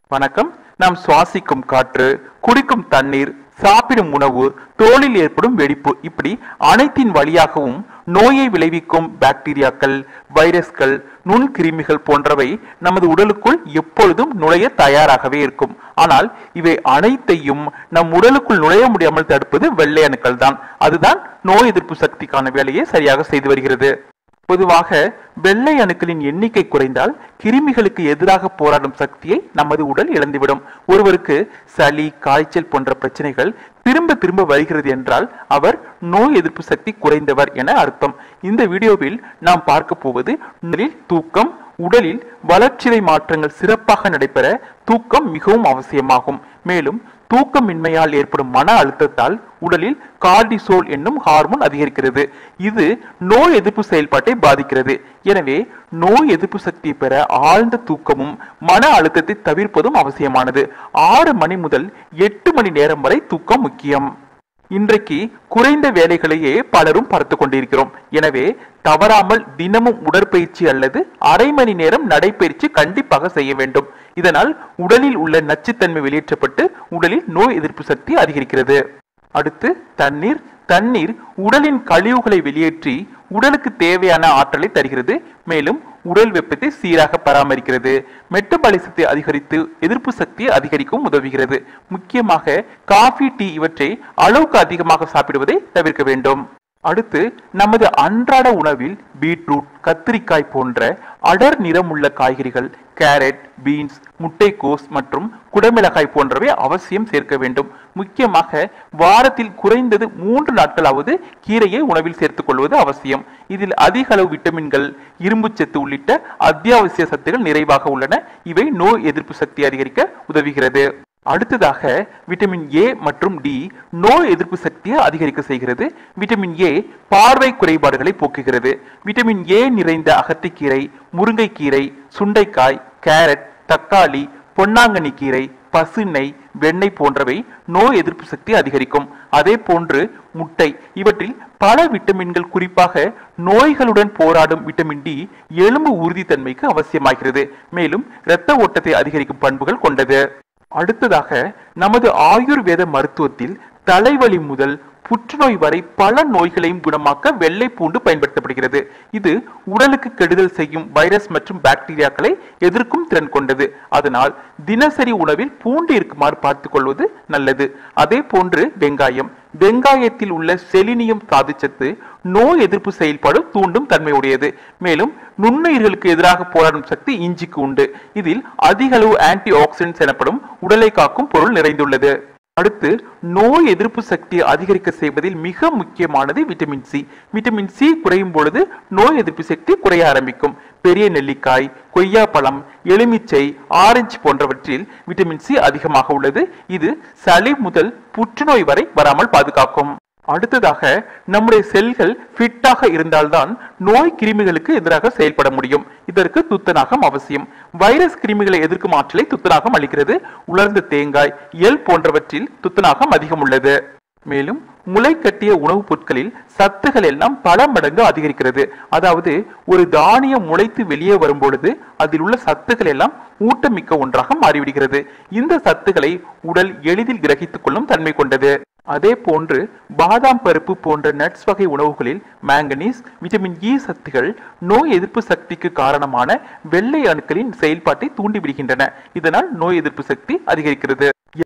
வணக்கம் நாம் சுவாசிக்கும் காற்று குடிக்கும் தண்ணீர் சாப்பிடும் உணவு தோலில் ஏற்படும் வெடிப்பு இப்படி அனைத்தின் வழியாகவும் நோயை விளைவிக்கும் பாக்டீரியாக்கள் வைரஸ்கள் நுண்கிருமிகள் போன்றவை நமது உடலுக்குள் எப்பொழுதும் நுழைய தயாராகவே இருக்கும் ஆனால் இவை அனைத்தையும் நம் உடலுக்குள் நுழைய முடியாமல் தடுப்பது வெள்ளை அணுக்கள் தான் அதுதான் நோய் எதிர்ப்பு சக்திக்கான வேலையை சரியாக செய்து வருகிறது பொதுவாக வெள்ளை அணுக்களின் எண்ணிக்கை குறைந்தால் கிருமிகளுக்கு எதிராக போராடும் சக்தியை நமது உடல் இழந்துவிடும் ஒருவருக்கு சளி காய்ச்சல் போன்ற பிரச்சனைகள் திரும்ப திரும்ப வருகிறது என்றால் அவர் நோய் எதிர்ப்பு சக்தி குறைந்தவர் என அர்த்தம் இந்த வீடியோவில் நாம் பார்க்க போவது முதலில் தூக்கம் உடலில் வளர்ச்சிதை மாற்றங்கள் சிறப்பாக நடைபெற தூக்கம் மிகவும் அவசியமாகும் மேலும் தூக்கமின்மையால் ஏற்படும் மன அழுத்தத்தால் உடலில் கார்டிசோல் என்னும் ஹார்மோன் அதிகரிக்கிறது இது நோய் எதிர்ப்பு செயல்பாட்டை பாதிக்கிறது எனவே நோய் எதிர்ப்பு சக்தியை பெற ஆழ்ந்த தூக்கமும் மன அழுத்தத்தை தவிர்ப்பதும் அவசியமானது ஆறு மணி முதல் எட்டு மணி நேரம் வரை தூக்கம் முக்கியம் இன்றைக்கு குறைந்த வேலைகளையே பலரும் பார்த்து கொண்டிருக்கிறோம் எனவே தவறாமல் தினமும் உடற்பயிற்சி அல்லது அரை மணி நேரம் நடைப்பயிற்சி கண்டிப்பாக செய்ய வேண்டும் இதனால் உடலில் உள்ள நச்சுத்தன்மை வெளியேற்றப்பட்டு உடலில் நோய் எதிர்ப்பு சக்தி அதிகரிக்கிறது அடுத்து தண்ணீர் தண்ணீர் உடலின் கழிவுகளை வெளியேற்றி உடலுக்கு தேவையான ஆற்றலை தருகிறது மேலும் உடல் வெப்பத்தை சீராக பராமரிக்கிறது மெட்டபாலிசத்தை அதிகரித்து எதிர்ப்பு சக்தியை அதிகரிக்கவும் உதவுகிறது முக்கியமாக காஃபி டீ இவற்றை அளவுக்கு அதிகமாக சாப்பிடுவதை தவிர்க்க வேண்டும் அடுத்து நமது அன்றாட உணவில் பீட்ரூட் கத்திரிக்காய் போன்ற அடர் நிறமுள்ள காய்கறிகள் கேரட் பீன்ஸ் முட்டைக்கோஸ் மற்றும் குடமிளகாய் போன்றவை அவசியம் சேர்க்க வேண்டும் முக்கியமாக வாரத்தில் குறைந்தது மூன்று நாட்களாவது கீரையை உணவில் சேர்த்துக் கொள்வது அவசியம் இதில் அதிக அளவு விட்டமின்கள் இரும்புச்சத்து உள்ளிட்ட அத்தியாவசிய சத்துகள் நிறைவாக உள்ளன இவை நோய் எதிர்ப்பு சக்தி அதிகரிக்க உதவுகிறது அடுத்ததாக விட்டமின் ஏ மற்றும் டி நோய் எதிர்ப்பு சக்தியை அதிகரிக்க செய்கிறது விட்டமின் ஏ பார்வை குறைபாடுகளை போக்குகிறது விட்டமின் ஏ நிறைந்த அகத்திக்கீரை முருங்கைக்கீரை சுண்டைக்காய் கேரட் தக்காளி பொன்னாங்கண்ணி கீரை பசுநெய் வெண்ணெய் போன்றவை நோய் எதிர்ப்பு சக்தி அதிகரிக்கும் அதே போன்று முட்டை இவற்றில் பல விட்டமின்கள் குறிப்பாக நோய்களுடன் போராடும் விட்டமின் டி எலும்பு உறுதித்தன்மைக்கு அவசியமாகிறது மேலும் இரத்த ஓட்டத்தை அதிகரிக்கும் பண்புகள் கொண்டது அடுத்ததாக நமது ஆயுர்வேத மருத்துவத்தில் தலைவலி முதல் புற்றுநோய் வரை பல நோய்களையும் குணமாக்க வெள்ளை பூண்டு பயன்படுத்தப்படுகிறது இது உடலுக்கு கெடுதல் செய்யும் வைரஸ் மற்றும் பாக்டீரியாக்களை எதிர்க்கும் திறன் கொண்டது அதனால் தினசரி உணவில் பூண்டு இருக்குமாறு பார்த்துக் கொள்வது நல்லது அதே போன்று வெங்காயம் வெங்காயத்தில் உள்ள செலினியம் தாதுச்சத்து நோய் எதிர்ப்பு செயல்பாடு தூண்டும் தன்மையுடையது மேலும் நுண்ணுயிர்களுக்கு எதிராக போராடும் சக்தி இஞ்சிக்கு உண்டு இதில் அதிக அளவு ஆன்டி ஆக்சிடென்ட்ஸ் எனப்படும் உடலை காக்கும் பொருள் நிறைந்துள்ளது அடுத்து நோய் எதிர்ப்பு சக்தியை அதிகரிக்க செய்வதில் மிக முக்கியமானது விட்டமின் சி விட்டமின் சி குறையும் பொழுது நோய் எதிர்ப்பு சக்தி குறைய ஆரம்பிக்கும் பெரிய நெல்லிக்காய் கொய்யாப்பழம் எலுமிச்சை ஆரஞ்சு போன்றவற்றில் விட்டமின் சி அதிகமாக உள்ளது இது சளி முதல் புற்றுநோய் வரை வராமல் பாதுகாக்கும் அடுத்ததாக நம்முடைய செல்கள் ஃபிட்டாக இருந்தால்தான் நோய் கிருமிகளுக்கு எதிராக செயல்பட முடியும் இதற்கு துத்தநாகம் அவசியம் வைரஸ் கிருமிகளை எதிர்க்கும் ஆற்றலை துத்தநாகம் அளிக்கிறது உலர்ந்த தேங்காய் எல் போன்றவற்றில் துத்தநாகம் அதிகம் உள்ளது மேலும் முளை கட்டிய உணவுப் பொருட்களில் சத்துகள் எல்லாம் பல மடங்கு அதிகரிக்கிறது அதாவது ஒரு தானியம் முளைத்து வெளியே வரும் பொழுது அதில் உள்ள சத்துக்கள் எல்லாம் ஊட்டமிக்க ஒன்றாக மாறிவிடுகிறது இந்த சத்துக்களை உடல் எளிதில் கிரகித்துக் கொள்ளும் தன்மை கொண்டது அதே போன்று பாதாம் பருப்பு போன்ற நட்ஸ் வகை உணவுகளில் மேங்கனீஸ் விட்டமின் இ சத்துகள் நோய் எதிர்ப்பு சக்திக்கு காரணமான வெள்ளை அணுக்களின் செயல்பாட்டை தூண்டிவிடுகின்றன இதனால் நோய் எதிர்ப்பு சக்தி அதிகரிக்கிறது